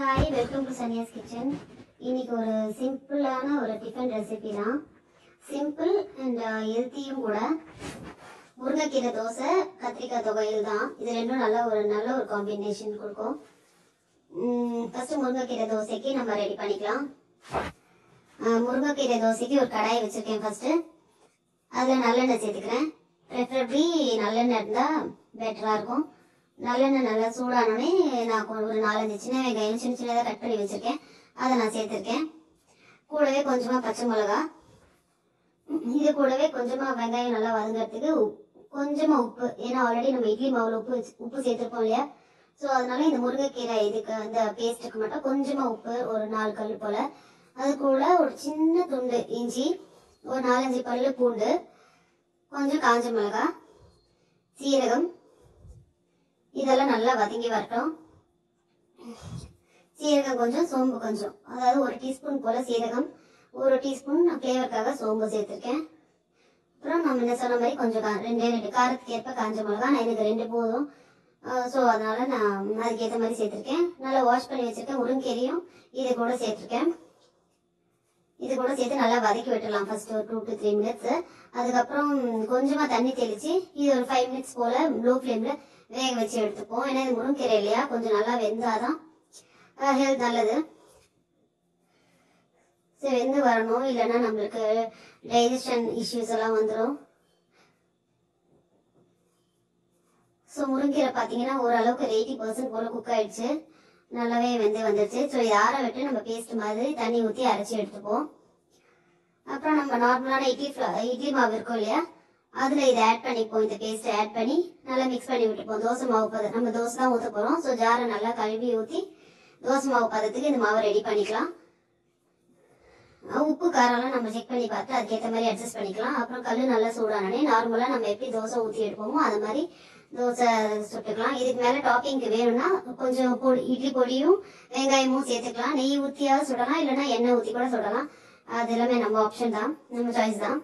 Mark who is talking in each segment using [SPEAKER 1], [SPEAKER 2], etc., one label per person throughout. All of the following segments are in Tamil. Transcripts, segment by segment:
[SPEAKER 1] hi welcome to Saniya's kitchen இன்னைக்கு ஒரு சிம்பிளான ஒரு டிஃபன் ரெசிபி தான் சிம்பிள் அண்ட் ஹெல்த்தியும் கூட முருங்கைக்கீரை தோசை கத்திரிக்காய் தொகையில் தான் இது ரெண்டும் நல்ல ஒரு நல்ல ஒரு காம்பினேஷன் கொடுக்கும் ஃபர்ஸ்ட் முருங்கைக்கீரை தோசைக்கு நம்ம ரெடி பண்ணிக்கலாம் அஹ், முருங்கைக்கீரை தோசைக்கு ஒரு கடாய் வச்சிருக்கேன் ஃபர்ஸ்ட் அதில் நல்லெண்ணெய் சேர்த்துக்கிறேன் ப்ரெஃபரபிளி நல்லெண்ணெய் இருந்தால் பெட்டராக இருக்கும் நல்லெண்ணெய் நல்லா சூடானோடனே நான் கொ- ஒரு நாலஞ்சு சின்ன வெங்காயம் சின்ன சின்னதாக கட் பண்ணி வச்சுருக்கேன் அதை நான் சேர்த்துருக்கேன் கூடவே கொஞ்சமாக பச்சை மிளகா இது கூடவே கொஞ்சமாக வெங்காயம் நல்லா வதங்கிறதுக்கு உப்- கொஞ்சமா உப்பு ஏன்னா ஆல்ரெடி நம்ம இட்லி மாவுல உப்பு வச்சு- உப்பு சேர்த்துருப்போம் இல்லையா ஸோ அதனால இந்த முருங்கைக்கீரை இதுக்கு அந்த பேஸ்ட்டுக்கு மட்டும் கொஞ்சமா உப்பு ஒரு நாலு கல் போல அது கூட ஒரு சின்ன துண்டு இஞ்சி ஒரு நாலஞ்சு பல்லு பூண்டு கொஞ்சம் காஞ்ச மிளகாய் சீரகம் இதெல்லாம் நல்லா வதங்கி வரட்டும் சீரகம் கொஞ்சம் சோம்பு கொஞ்சம் அதாவது ஒரு டீஸ்பூன் போல சீரகம் ஒரு டீஸ்பூன் ஃப்ளேவருக்காக சோம்பு சேர்த்துருக்கேன் அப்புறம் நம்ம என்ன சொன்ன மாதிரி கொஞ்சம் கா- ரெண்டே ரெண்டு காரத்துக்கு ஏற்ப காஞ்ச மிளகா நான் எனக்கு ரெண்டு போதும் ஸோ அதனால நான் அதுக்கேற்ற மாதிரி சேர்த்துருக்கேன் நல்லா வாஷ் பண்ணி வச்சிருக்கேன் முருங்கீரையும் இது கூட சேர்த்துருக்கேன் இது கூட சேர்த்து நல்லா வதக்கி விட்டுடலாம் ஃபர்ஸ்ட் ஒரு டூ டு த்ரீ மினிட்ஸ் அதுக்கப்புறம் கொஞ்சமா தண்ணி தெளிச்சு இது ஒரு ஃபைவ் மினிட்ஸ் போல லோ ஃப்ளேம்ல வேக வச்சு எடுத்துப்போம் ஏன்னா இது முருங்கீரை இல்லையா கொஞ்சம் நல்லா வெந்தாதான் ஹெல்த் நல்லது சரி வெந்து வரணும் இல்லைன்னா நம்மளுக்கு டைஜஷன் இஷ்யூஸ் எல்லாம் வந்துடும் ஸோ முருங்கீரை பார்த்தீங்கன்னா ஓரளவுக்கு எயிட்டி பர்சன்ட் போல குக் ஆயிடுச்சு நல்லாவே வெந்து வந்துருச்சு ஸோ இதை ஆற விட்டு நம்ம பேஸ்ட் மாதிரி தண்ணி ஊற்றி அரைச்சி எடுத்துப்போம் அப்புறம் நம்ம நார்மலான இட்லி ஃப்ளா இட்லி மாவு இருக்கும் இல்லையா அதில் இதை ஆட் பண்ணிப்போம் இந்த பேஸ்ட்டை ஆட் பண்ணி நல்லா மிக்ஸ் பண்ணி விட்டுப்போம் தோசை மாவு பதம் நம்ம தோசை தான் ஊற்ற போகிறோம் ஸோ ஜாரை நல்லா கழுவி ஊற்றி தோசை மாவு பதத்துக்கு இந்த மாவை ரெடி பண்ணிக்கலாம் அஹ் உப்பு காரம்லாம் நம்ம செக் பண்ணி பார்த்து அதுக்கேற்ற மாதிரி அட்ஜஸ்ட் பண்ணிக்கலாம் அப்புறம் கல் நல்லா சூடானே நார்மலாக நம்ம எப்படி தோசை ஊற்றி எடுப்போமோ அது மாதிரி தோசை சுட்டுக்கலாம் இதுக்கு மேலே டாப்பிங்க்கு வேணும்னா கொஞ்சம் பொடி இட்லி பொடியும் வெங்காயமும் சேர்த்துக்கலாம் நெய் ஊற்றியாவது சுடலாம் இல்லைன்னா எண்ணெய் ஊற்றி கூட சுடலாம் அது எல்லாமே நம்ம ஆப்ஷன் தான் நம்ம சாய்ஸ் தான்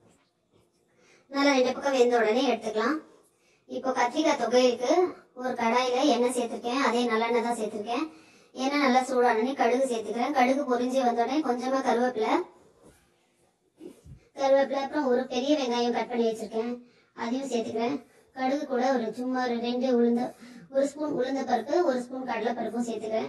[SPEAKER 1] நல்லா ரெண்டு பக்கம் வெந்த உடனே எடுத்துக்கலாம் இப்போ கத்திரிக்காய் தொகையிலுக்கு ஒரு கடாயில எண்ணெய் சேர்த்துருக்கேன் அதே நல்லெண்ணெய் தான் சேர்த்துருக்கேன் எண்ணெய் நல்லா சூடானே கடுகு சேர்த்துக்கிறேன் கடுகு பொரிஞ்சு வந்த உடனே கொஞ்சமா கருவேப்பிலை கருவேப்பிலை அப்புறம் ஒரு பெரிய வெங்காயம் கட் பண்ணி வச்சிருக்கேன் அதையும் சேர்த்துக்கிறேன் கடுகு கூட ஒரு சும்மா ஒரு ரெண்டு உளுந்த ஒரு ஸ்பூன் உளுந்த பருப்பு ஒரு ஸ்பூன் கடலை பருப்பும் சேர்த்துக்கிறேன்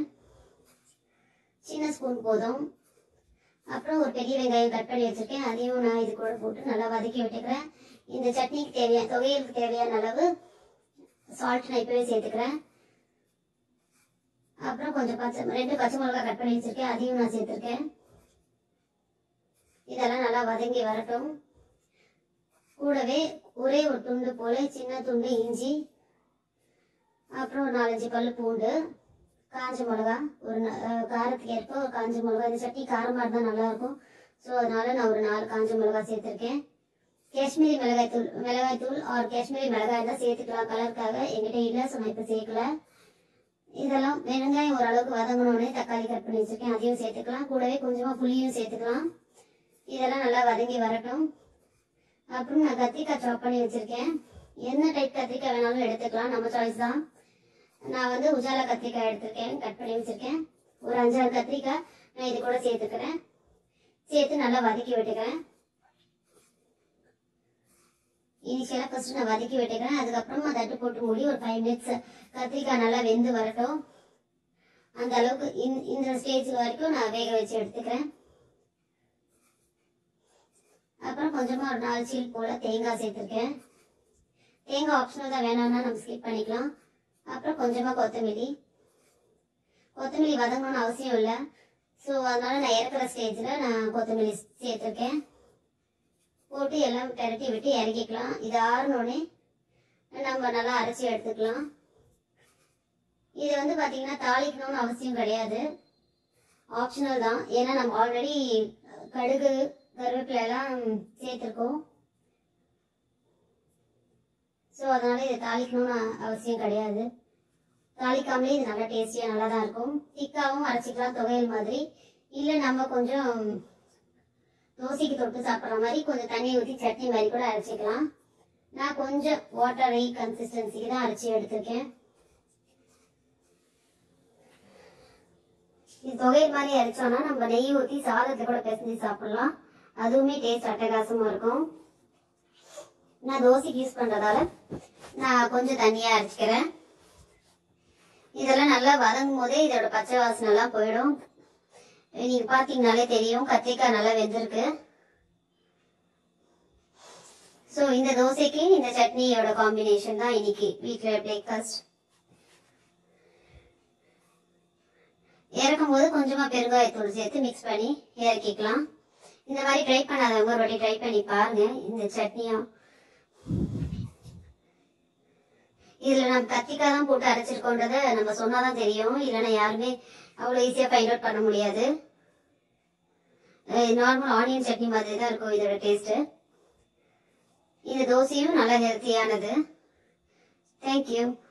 [SPEAKER 1] சின்ன ஸ்பூன் போதும் அப்புறம் ஒரு பெரிய வெங்காயம் கட் பண்ணி வச்சிருக்கேன் அதையும் நான் இது கூட போட்டு நல்லா வதக்கி விட்டுக்கிறேன் இந்த சட்னிக்கு தேவையான தொகையலுக்கு தேவையான அளவு சால்ட் நான் இப்பவே சேர்த்துக்கிறேன் அப்புறம் கொஞ்சம் பச்சை ரெண்டு பச்சை மிளகாய் கட் பண்ணி வச்சிருக்கேன் அதையும் நான் சேர்த்துருக்கேன் இதெல்லாம் நல்லா வதங்கி வரட்டும் கூடவே ஒரே ஒரு துண்டு போல சின்ன துண்டு இஞ்சி அப்புறம் ஒரு நாலஞ்சு பல்லு பூண்டு காஞ்ச மிளகா ஒரு ந- அஹ் காரத்துக்கு ஏற்ப ஒரு காஞ்ச மிளகா இந்த சட்னி காரமாக இருந்தால் நல்லா இருக்கும் ஸோ அதனால நான் ஒரு நாலு காஞ்ச மிளகா சேர்த்துருக்கேன் காஷ்மீரி மிளகாய் தூள் மிளகாய் தூள் ஆர் காஷ்மீரி மிளகாய் இருந்தால் சேர்த்துக்கலாம் கலருக்காக எங்கிட்ட இல்லை ஸோ நான் இப்போ சேர்க்கல இதெல்லாம் வெங்காயம் ஓரளவுக்கு வதங்கினோடனே தக்காளி கட் பண்ணி வச்சிருக்கேன் அதையும் சேர்த்துக்கலாம் கூடவே கொஞ்சமாக புளியும் சேர்த்துக்கலாம் இதெல்லாம் நல்லா வதங்கி வரட்டும் அப்புறம் நான் கத்திரிக்காய் சாப் பண்ணி வச்சிருக்கேன் என்ன டைப் கத்திரிக்காய் வேணாலும் எடுத்துக்கலாம் நம்ம சாய்ஸ் தான் நான் வந்து உஜாலா கத்திரிக்காய் எடுத்திருக்கேன் கட் பண்ணி வச்சிருக்கேன் ஒரு அஞ்சாறு கத்திரிக்காய் நான் இது கூட சேர்த்துக்கிறேன் சேர்த்து நல்லா வதக்கி விட்டுக்கிறேன் இனிஷியலாக ஃபர்ஸ்ட் நான் வதக்கி விட்டுக்கிறேன் அதுக்கப்புறமா தட்டு போட்டு மூடி ஒரு ஃபைவ் மினிட்ஸ் கத்திரிக்காய் நல்லா வெந்து வரட்டும் அந்த அளவுக்கு இந்த இந்த ஸ்டேஜ் வரைக்கும் நான் வேக வச்சு எடுத்துக்கிறேன் அப்புறம் கொஞ்சமா ஒரு நாலு சீல் போல தேங்காய் சேர்த்துருக்கேன் தேங்காய் ஆப்ஷனல் தான் வேணாம்னா நம்ம ஸ்கிப் பண்ணிக்கலாம் அப்புறம் கொஞ்சமா கொத்தமல்லி கொத்தமல்லி வதங்கணும்னு அவசியம் இல்லை ஸோ அதனால நான் இறக்குற ஸ்டேஜில் நான் கொத்தமல்லி சேர்த்துருக்கேன் போட்டு எல்லாம் பெரட்டி விட்டு இறக்கிக்கலாம் இது ஆறினோடனே நம்ம நல்லா அரைச்சி எடுத்துக்கலாம் இது வந்து பார்த்தீங்கன்னா தாளிக்கணும்னு அவசியம் கிடையாது ஆப்ஷனல் தான் ஏன்னா நம்ம ஆல்ரெடி கடுகு கருவேப்பிலை எல்லாம் சேர்த்துருக்கோம் ஸோ அதனால இதை தாளிக்கணும்னு அவசியம் கிடையாது தாளிக்காமலே இது நல்லா டேஸ்டியாக நல்லா தான் இருக்கும் திக்காவும் அரைச்சிக்கலாம் துவையல் மாதிரி இல்லை நம்ம கொஞ்சம் தோசைக்கு தொட்டு சாப்பிட்ற மாதிரி கொஞ்சம் தண்ணி ஊற்றி சட்னி மாதிரி கூட அரைச்சிக்கலாம் நான் கொஞ்சம் வாட்டரை கன்சிஸ்டன்சிக்கு தான் அரைச்சி எடுத்திருக்கேன் இது தொகையில் மாதிரி அரைச்சோம்னா நம்ம நெய் ஊற்றி சாதத்தில் கூட பிசைஞ்சு சாப்பிடலாம் அதுவுமே டேஸ்ட் அட்டகாசமாக இருக்கும் நான் தோசைக்கு யூஸ் பண்ணுறதால நான் கொஞ்சம் தண்ணியாக அரைச்சிக்கிறேன் இதெல்லாம் நல்லா வதங்கும் போதே இதோட பச்சை வாசனை எல்லாம் போயிடும் நீங்க பாத்தீங்கனாலே தெரியும் கத்திரிக்காய் நல்லா வெந்திருக்கு ஸோ இந்த தோசைக்கு இந்த சட்னியோட காம்பினேஷன் தான் இன்னைக்கு வீட்டில் பிரேக்ஃபாஸ்ட் இறக்கும் போது கொஞ்சமா பெருங்காயத்தூள் சேர்த்து மிக்ஸ் பண்ணி இறக்கிக்கலாம் இந்த மாதிரி ட்ரை பண்ணாதவங்க ஒரு வாட்டி ட்ரை பண்ணி பாருங்க இந்த சட்னியும் இதுல நம்ம கத்திக்காய் தான் போட்டு அரைச்சிருக்கோன்றத நம்ம சொன்னாதான் தெரியும் இல்லைன்னா யாருமே அவ்வளோ ஈஸியாக ஃபைண்ட் அவுட் பண்ண முடியாது நார்மல் ஆனியன் சட்னி மாதிரி தான் இருக்கும் இதோட டேஸ்ட்டு இந்த தோசையும் நல்லா ஹெல்த்தியானது தேங்க்யூ